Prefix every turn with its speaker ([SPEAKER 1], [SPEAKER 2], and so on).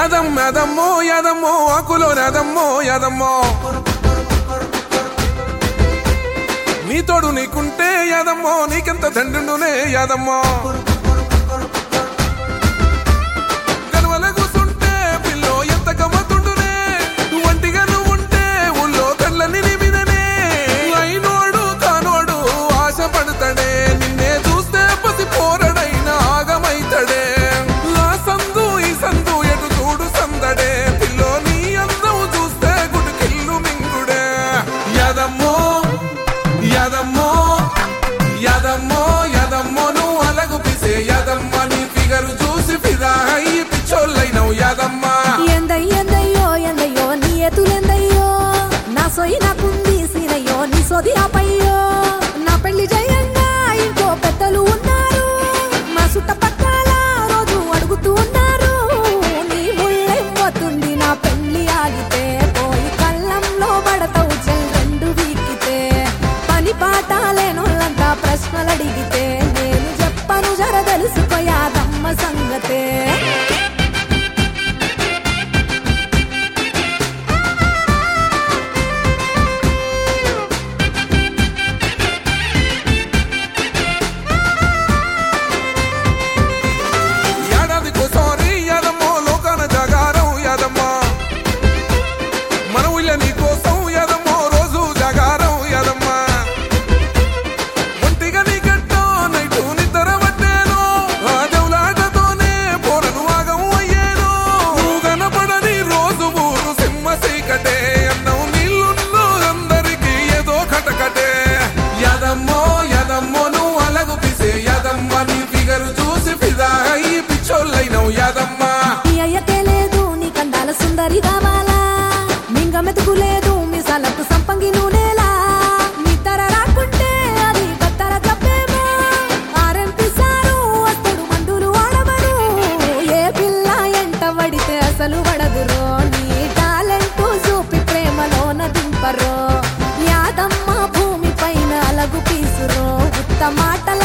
[SPEAKER 1] యాదం యాదమ్మో యాదమ్మో ఆకులో యాదమ్మో యాదమ్మో నీ తోడు నీకుంటే యాదమ్మో నీకెంత దండునే యాదమ్మో కనువల కూసుంటే పిల్లో ఎంత గమ్మతుండునే ఒంటిగా నువ్వుంటే ఊళ్ళో కళ్ళని నిమిదనే అయినోడు కానోడు ఆశపడతాడే నిన్నే చూస్తే పసి పోరడైన ఆగమైతడే ఆ సందు ఈ సందు ఎటు చూడు సందడే పిల్లో నీ అందం చూస్తే గుడికిల్లు మింగుడే యాదమ్మో యాదమ్మో యాదమ్మో యాదమ్మో నువ్వు అలగు పిసే యాదమ్మ నీ ఫిగర్ చూసి ఫిదా అయ్యి పిచ్చోళ్ళైనవు యాదమ్మ
[SPEAKER 2] ఎందై ఎందయ్యో ఎందయ్యో నీ ఎతులెందయ్యో నా సొయ్యి నాకుంది సీనయ్యో నీ సొది ఆపయ్యో నా పెళ్లి జయంగా ఇంకో పెద్దలు ఉన్నారు మా చుట్టపక్కల రోజు అడుగుతూ ఉన్నారు నీ ముళ్ళెమ్మతుంది నా పెళ్లి ఆగితే పోయి కళ్ళంలో పడతావు చెల్ రెండు వీకితే పని పాట లేనోళ్ళంతా ప్రశ్నలు అడిగితే నేను చెప్పను జర తెలుసుకోయాదమ్మ సంగతే
[SPEAKER 1] ఏడాదికోసారి యాదమ్మో లోకాన జాగారం యాదమ్మ మన ఊళ్ళ నీ కోసం యాదమ్మో రోజు జాగారం యాదమ్మ ఒంటిగా నీ గట్టో నైటు నిద్ర పట్టేను ఆ దేవులాటతోనే పోరను ఆగం అయ్యేను నువ్వు కనపడని రోజు ఊరు సింహ సీకటే అన్నం నీళ్ళున్నో అందరికీ ఏదో కటకటే యాదమ్మో యాదమ్మో నువ్వు అలగు పిసే యాదమ్మ నీ ఫిగర్ చూసి ఫిదా అయ్యి పిచ్చోళ్ళైనవు యాదమ్మ
[SPEAKER 2] నీ అయ్యకే లేదు నీ కండాల సుందరి కావాలా మింగ మెతుకు లేదు మీ సలకు సంపంగి నూనెలా నిద్ర రాకుంటే అది కత్తర జబ్బేమో ఆరెంపి సారు అత్తడు మందులు వాడమను ఏ పిల్ల ఎంట పడితే అసలు పడదురో నీ టాలెంట్ చూపి ప్రేమలోన దింపరో యాదమ్మ భూమి పైన అలగు పీసురో ఉత్త మాటల